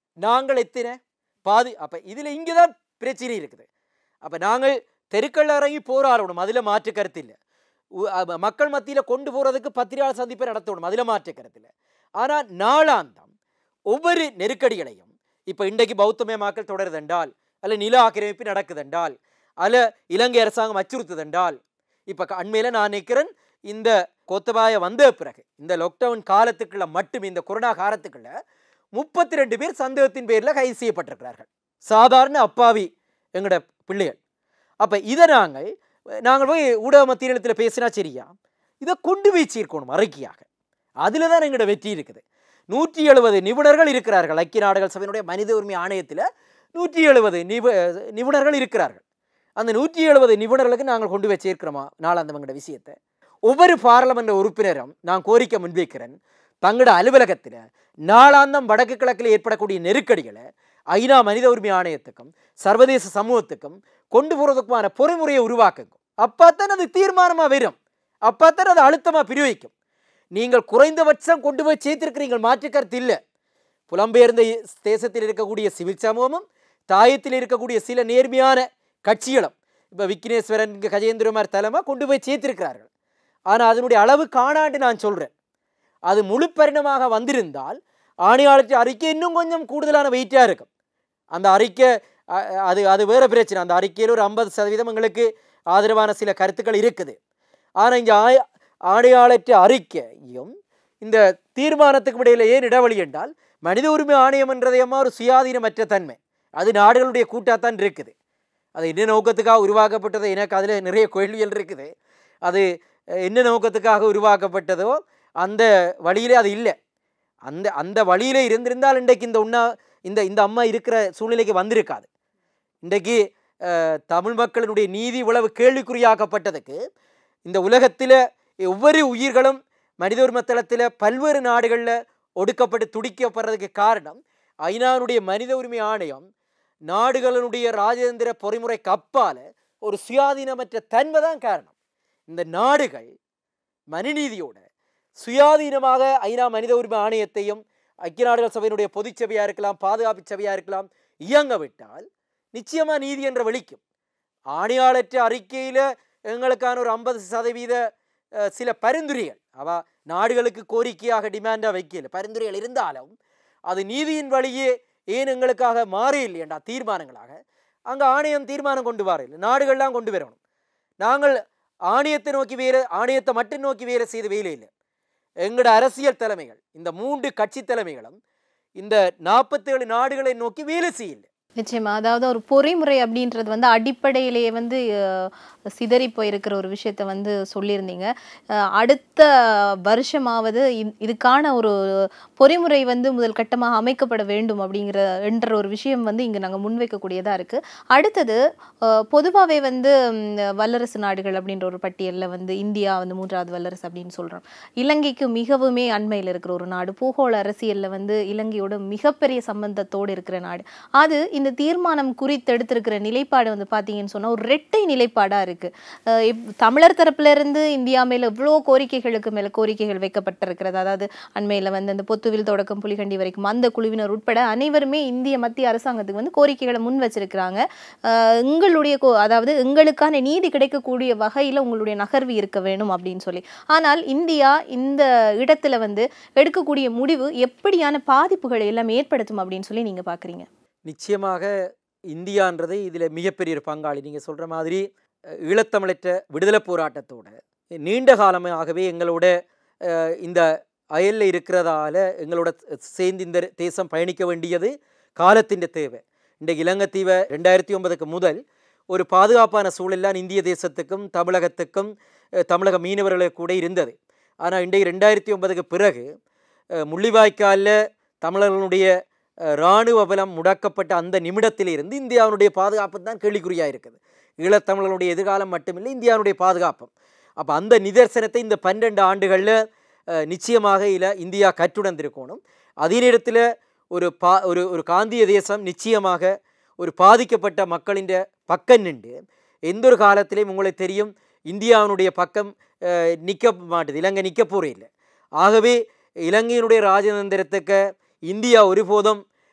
நாங்கள் எத்தனை பாதி அப்போ இதில் இங்கே தான் பிரச்சனை இருக்குது அப்போ நாங்கள் தெருக்கள் இறங்கி போராடணும் அதில் மாற்று கருத்து இல்லை உ- அ- மக்கள் மத்தியில் கொண்டு போகிறதுக்கு பத்திரிகையாளர் சந்திப்பை நடத்தணும் அதில் மாற்று கருத்து இல்லை ஆனால் நாளாந்தம் ஒவ்வொரு நெருக்கடிகளையும் இப்போ இன்றைக்கு பௌத்தமயமாக்கல் தொடருதென்றால் அல்ல நில ஆக்கிரமிப்பு நடக்குதென்றால் அல்ல இலங்கை அரசாங்கம் அச்சுறுத்துதென்றால் இப்போ அண்மையில் நான் நிற்கிறேன் இந்த கோத்தபாய வந்த பிறகு இந்த லாக்டவுன் காலத்துக்குள்ள மட்டும் இந்த கொரோனா காலத்துக்குள்ள முப்பத்தி ரெண்டு பேர் சந்தேகத்தின் பேரில் கைது செய்யப்பட்டிருக்கிறார்கள் சாதாரண அப்பாவி எங்களோட பிள்ளைகள் அப்போ இதை நாங்கள் நாங்கள் போய் ஊடக மத்தியிலத்தில் பேசினா சரியா இதை கொண்டு போய் சேர்க்கணும் அறிக்கையாக அதில் தான் எங்களோட வெற்றி இருக்குது நூற்றி எழுபது நிபுணர்கள் இருக்கிறார்கள் ஐக்கிய நாடுகள் சபையினுடைய மனித உரிமை ஆணையத்தில் நூற்றி எழுபது நிபு நிபுணர்கள் இருக்கிறார்கள் அந்த நூற்றி எழுபது நிபுணர்களுக்கு நாங்கள் கொண்டு போய் சேர்க்கிறோமா நாளாந்தவங்களோட விஷயத்தை ஒவ்வொரு பாராளுமன்ற உறுப்பினரும் நான் கோரிக்கை முன்வைக்கிறேன் தங்களோட அலுவலகத்தில் நாளாந்தம் வடக்கு கிழக்கில் ஏற்படக்கூடிய நெருக்கடிகளை ஐநா மனித உரிமை ஆணையத்துக்கும் சர்வதேச சமூகத்துக்கும் கொண்டு போகிறதுக்குமான பொறிமுறையை உருவாக்குங்க அப்போத்தான் அது தீர்மானமாக வரும் அப்போத்தான் அது அழுத்தமாக பிரயோகிக்கும் நீங்கள் குறைந்தபட்சம் கொண்டு போய் சேர்த்திருக்கிறீங்க மாற்றுக்கருத்து இல்லை புலம்பெயர்ந்த தேசத்தில் இருக்கக்கூடிய சிவில் சமூகமும் தாயத்தில் இருக்கக்கூடிய சில நேர்மையான கட்சிகளும் இப்போ விக்னேஸ்வரன் கஜேந்திரமார் தலைமை கொண்டு போய் சேர்த்திருக்கிறார்கள் ஆனால் அதனுடைய அளவு காணாண்டு நான் சொல்கிறேன் அது முழு பரிணமாக வந்திருந்தால் ஆணையாளர் அறிக்கை இன்னும் கொஞ்சம் கூடுதலான வெயிட்டாக இருக்கும் அந்த அறிக்கை அ- அது அது வேறு பிரச்சனை அந்த அறிக்கையில் ஒரு ஐம்பது சதவீதம் எங்களுக்கு ஆதரவான சில கருத்துக்கள் இருக்குது ஆனால் இங்கே ஆய ஆணையாளற்ற அறிக்கையும் இந்த தீர்மானத்துக்கு இடையில ஏன் இடைவெளி என்றால் மனித உரிமை ஆணையம் என்றதையமா ஒரு சுயாதீனமற்ற தன்மை அது நாடுகளுடைய கூட்டாத்தான் இருக்குது அது என்ன நோக்கத்துக்காக உருவாக்கப்பட்டதோ எனக்கு அதில் நிறைய கேள்விகள் இருக்குது அது அஹ், என்ன நோக்கத்துக்காக உருவாக்கப்பட்டதோ அந்த வழியிலே அது இல்லை அந்த அந்த வழியிலே இருந்திருந்தால் இன்றைக்கு இந்த உண்ணா இந்த இந்த அம்மா இருக்கிற சூழ்நிலைக்கு வந்திருக்காது இன்றைக்கு அஹ், தமிழ் மக்களினுடைய நீதி இவ்வளவு கேள்விக்குறியாக்கப்பட்டதுக்கு இந்த உலகத்தில் ஒவ்வொரு உயிர்களும் மனித உரிமை தளத்தில் பல்வேறு நாடுகளில் ஒடுக்கப்பட்டு துடிக்கப்படுறதுக்கு காரணம் ஐநானுடைய மனித உரிமை ஆணையம் நாடுகளினுடைய ராஜேந்திர பொறிமுறைக்கு அப்பால ஒரு சுயாதீனமற்ற தன்மை தான் காரணம் இந்த நாடுகள் மனுநீதியோட சுயாதீனமாக ஐநா மனித உரிமை ஆணையத்தையும் ஐக்கிய நாடுகள் சபையினுடைய பொதுச் சபையாக இருக்கலாம் பாதுகாப்பு சபையாக இருக்கலாம் இயங்க விட்டால் நிச்சயமா நீதி என்ற வெளிக்கும் ஆணையாளற்ற அறிக்கையில் எங்களுக்கான ஒரு ஐம்பது சதவீத அஹ், சில பரிந்துரைகள் அவ நாடுகளுக்கு கோரிக்கையாக டிமாண்டாக வைக்கல பரிந்துரைகள் இருந்தாலும் அது நீதியின் வழியே ஏன் எங்களுக்காக மாறி இல்லையண்டா தீர்மானங்களாக அங்கே ஆணையம் தீர்மானம் கொண்டு வர இல்லை நாடுகள்லாம் கொண்டு வரணும் நாங்கள் ஆணையத்தை நோக்கி வேலை ஆணையத்தை மட்டும் நோக்கி வேலை செய்த வேலை இல்லை எங்களோட அரசியல் தலைமைகள் இந்த மூன்று கட்சி தலைமைகளும் இந்த நாற்பத்தேழு நாடுகளை நோக்கி வேலை செய்யல நிச்சயமா அதாவது ஒரு பொறிமுறை அப்படின்றது வந்து அடிப்படையிலேயே வந்து அஹ், சிதறி போயிருக்கிற ஒரு விஷயத்த வந்து சொல்லியிருந்தீங்க அஹ், அடுத்த வருஷமாவது இந்- இதுக்கான ஒரு பொறிமுறை வந்து முதல் கட்டமாக அமைக்கப்பட வேண்டும் அப்படிங்கிற என்ற ஒரு விஷயம் வந்து இங்கே நாங்கள் முன்வைக்கக்கூடியதாக இருக்குது அடுத்தது பொதுவாகவே வந்து ம், வல்லரசு நாடுகள் அப்படின்ற ஒரு பட்டியலில் வந்து இந்தியா வந்து மூன்றாவது வல்லரசு அப்படின்னு சொல்கிறோம் இலங்கைக்கு மிகவுமே அண்மையில் இருக்கிற ஒரு நாடு பூகோள அரசியலில் வந்து இலங்கையோட மிகப்பெரிய சம்பந்தத்தோடு இருக்கிற நாடு அது இந்த தீர்மானம் குறித்து எடுத்திருக்கிற நிலைப்பாடு வந்து பார்த்தீங்கன்னு சொன்னால் ஒரு ரெட்டை நிலைப்பாடாக இருக்குது தமிழர் தரப்புல இருந்து இந்தியா மேல எவ்வளோ கோரிக்கைகளுக்கு மேலே கோரிக்கைகள் வைக்கப்பட்டிருக்கிறது அதாவது அண்மையில் வந்து அந்த பொத்துவில் தொடக்கம் புலிகண்டி வரைக்கும் அந்த குழுவினர் உட்பட அனைவருமே இந்திய மத்திய அரசாங்கத்துக்கு வந்து கோரிக்கைகளை முன் வச்சிருக்கிறாங்க அஹ் எங்களுடைய கோ அதாவது எங்களுக்கான நீதி கிடைக்கக்கூடிய வகையில் உங்களுடைய நகர்வு இருக்க வேணும் அப்படின்னு சொல்லி ஆனால் இந்தியா இந்த இடத்துல வந்து எடுக்கக்கூடிய முடிவு எப்படியான பாதிப்புகளை எல்லாம் ஏற்படுத்தும் அப்படின்னு சொல்லி நீங்க பாக்குறீங்க நிச்சயமாக இந்தியான்றது இதில் மிகப்பெரிய ஒரு பங்காளி நீங்கள் சொல்கிற மாதிரி அஹ், ஈழத்தமிழற்ற விடுதலை போராட்டத்தோட நீண்ட காலமாகவே எங்களோட அஹ், இந்த அயலில் இருக்கிறதால எங்களோட சேர்ந்து இந்த தேசம் பயணிக்க வேண்டியது காலத்தின் தேவை இன்றைக்கு இலங்கைத்தீவை ரெண்டாயிரத்தி ஒன்பதுக்கு முதல் ஒரு பாதுகாப்பான சூழல்லாம் இந்திய தேசத்துக்கும் தமிழகத்துக்கும் அஹ், தமிழக மீனவர்களுக்கு கூட இருந்தது ஆனால் இன்றைக்கு ரெண்டாயிரத்தி ஒன்பதுக்கு பிறகு அஹ், முள்ளிவாய்க்காலில் தமிழர்களுடைய அஹ், இராணுவ பலம் முடக்கப்பட்ட அந்த நிமிடத்திலிருந்து இந்தியாவுடைய பாதுகாப்பு தான் கேள்விக்குறியாக இருக்குது ஈழத்தமிழர்களுடைய எதிர்காலம் மட்டுமில்லை இந்தியாவுடைய பாதுகாப்பும் அப்போ அந்த நிதர்சனத்தை இந்த பன்னெண்டு ஆண்டுகளில் நிச்சயமாக இல இந்தியா கற்றுணர்ந்திருக்கணும் அதே நேரத்தில் ஒரு பா ஒரு ஒரு காந்திய தேசம் நிச்சயமாக ஒரு பாதிக்கப்பட்ட மக்களின் பக்கம் நின்று எந்த ஒரு காலத்திலையும் உங்களுக்கு தெரியும் இந்தியாவினுடைய பக்கம் அஹ், நிற்க மாட்டுது இலங்கை நிற்க போகிறே இல்லை ஆகவே இலங்கையினுடைய ராஜதந்திரத்துக்கு இந்தியா ஒருபோதும்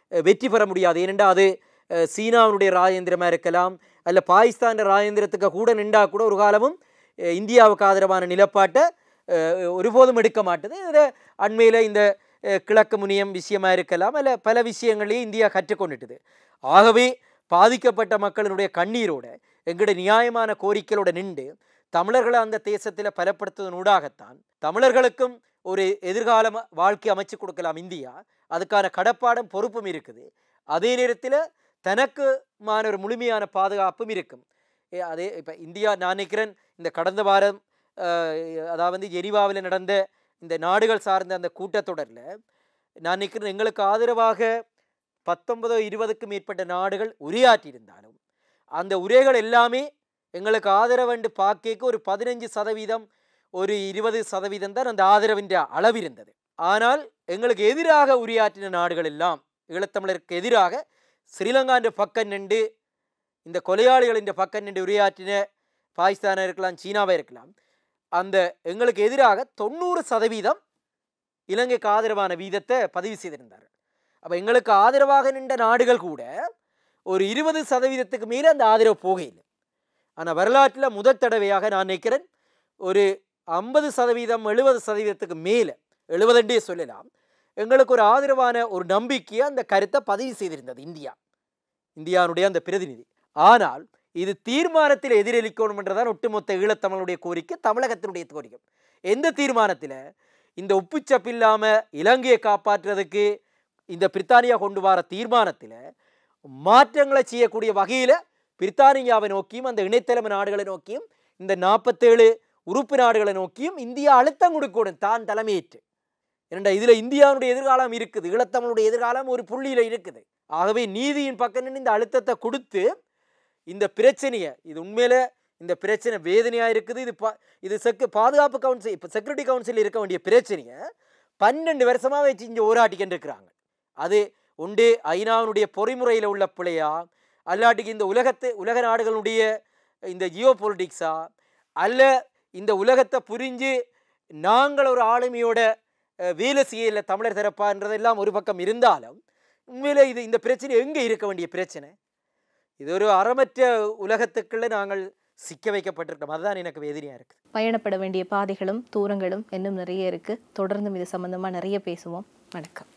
அஹ், வெற்றி பெற முடியாது ஏனென்றால் அது அஹ், சீனாவுடைய ராஜேந்திரமாக இருக்கலாம் அல்ல பாகிஸ்தான் ராஜேந்திரத்துக்கு கூட நின்றா கூட ஒரு காலமும் அஹ், இந்தியாவுக்கு ஆதரவான நிலப்பாட்டை அஹ், ஒருபோதும் எடுக்க மாட்டது இதில் அண்மையில் இந்த அஹ், கிழக்கு முனியம் விஷயமா இருக்கலாம் அல்ல பல விஷயங்களையும் இந்தியா கற்றுக்கொண்டுட்டுது ஆகவே பாதிக்கப்பட்ட மக்களினுடைய கண்ணீரோட எங்களுடைய நியாயமான கோரிக்கையோட நின்று தமிழர்களை அந்த தேசத்தில் பலப்படுத்துவதனூடாகத்தான் தமிழர்களுக்கும் ஒரு எதிர்கால ம- வாழ்க்கை அமைச்சு கொடுக்கலாம் இந்தியா அதுக்கான கடப்பாடும் பொறுப்பும் இருக்குது அதே நேரத்தில் தனக்குமான ஒரு முழுமையான பாதுகாப்பும் இருக்கும் ஏ, அதே இப்போ இந்தியா நான் நினைக்கிறேன் இந்த கடந்த வாரம் அஹ், அதாவது ஜெனீவாவில் நடந்த இந்த நாடுகள் சார்ந்த அந்த கூட்டத்தொடரில் நான் நினைக்கிறேன் எங்களுக்கு ஆதரவாக பத்தொன்பதோ இருபதுக்கும் மேற்பட்ட நாடுகள் உரையாற்றியிருந்தாலும் அந்த உரைகள் எல்லாமே எங்களுக்கு ஆதரவண்டு பார்க்க ஒரு பதினஞ்சு சதவீதம் ஒரு இருபது சதவீதம் தான் அந்த ஆதரவின் அளவு இருந்தது ஆனால் எங்களுக்கு எதிராக உரையாற்றின நாடுகள் எல்லாம் ஈழத்தமிழருக்கு எதிராக ஸ்ரீலங்கான்ற பக்கம் நின்று இந்த கொலையாளிகளின் பக்கம் நின்று உரையாற்றின பாகிஸ்தானாக இருக்கலாம் சீனாவாக இருக்கலாம் அந்த எங்களுக்கு எதிராக தொண்ணூறு சதவீதம் இலங்கைக்கு ஆதரவான வீதத்தை பதிவு செய்திருந்தார்கள் அப்போ எங்களுக்கு ஆதரவாக நின்ற நாடுகள் கூட ஒரு இருபது சதவீதத்துக்கு மேலே அந்த ஆதரவு போகையில் ஆனால் வரலாற்றில் முதல் தடவையாக நான் நினைக்கிறேன் ஒரு ஐம்பது சதவீதம் எழுபது சதவீதத்துக்கு மேலே எழுபதுண்டே சொல்லலாம் எங்களுக்கு ஒரு ஆதரவான ஒரு நம்பிக்கையை அந்த கருத்தை பதிவு செய்திருந்தது இந்தியா இந்தியாவுடைய அந்த பிரதிநிதி ஆனால் இது தீர்மானத்தில் எதிரொலிக்கணும் என்றதான் ஒட்டுமொத்த ஈழத்தமிழுடைய கோரிக்கை தமிழகத்தினுடைய கோரிக்கை எந்த தீர்மானத்தில் இந்த உப்புச்சப்பு இல்லாமல் இலங்கையை காப்பாற்றுறதுக்கு இந்த பிரித்தானியா கொண்டு வர தீர்மானத்தில் மாற்றங்களை செய்யக்கூடிய வகையில் பிரித்தானியாவை நோக்கியும் அந்த இணைத்தலைமை நாடுகளை நோக்கியும் இந்த நாற்பத்தேழு உறுப்பு நாடுகளை நோக்கியும் இந்தியா அழுத்தம் கொடுக்கணும் தான் தலைமையேற்று ஏனண்டா இதில் இந்தியாவுடைய எதிர்காலம் இருக்குது ஈழத்தமிழுடைய எதிர்காலம் ஒரு புள்ளியில் இருக்குது ஆகவே நீதியின் பக்கம் நின்று இந்த அழுத்தத்தை கொடுத்து இந்த பிரச்சனையை இது உண்மையில இந்த பிரச்சனை வேதனையாக இருக்குது இது பா இது செக்கு பாதுகாப்பு கவுன்சில் இப்போ செக்யூரிட்டி கவுன்சில் இருக்க வேண்டிய பிரச்சனையை பன்னெண்டு வருஷமாக வச்சு இங்கே ஓராட்டிக்கிட்டு இருக்கிறாங்க அது உண்டு ஐநாவினுடைய பொறிமுறையில் உள்ள பிழையா அல்லாட்டிக்கு இந்த உலகத்து உலக நாடுகளுடைய இந்த ஜியோ பொலிட்டிக்ஸா அல்ல இந்த உலகத்தை புரிஞ்சு நாங்கள் ஒரு ஆளுமையோட அஹ், வேலை செய்யல தமிழர் தரப்பான்றதெல்லாம் ஒரு பக்கம் இருந்தாலும் உண்மையிலே இது இந்த பிரச்சனை எங்கே இருக்க வேண்டிய பிரச்சனை இது ஒரு அறமற்ற உலகத்துக்குள்ள நாங்கள் சிக்க வைக்கப்பட்டிருக்கோம் அதுதான் எனக்கு வேதனையாக இருக்குது பயணப்பட வேண்டிய பாதைகளும் தூரங்களும் இன்னும் நிறைய இருக்கு தொடர்ந்தும் இது சம்பந்தமா நிறைய பேசுவோம் வணக்கம்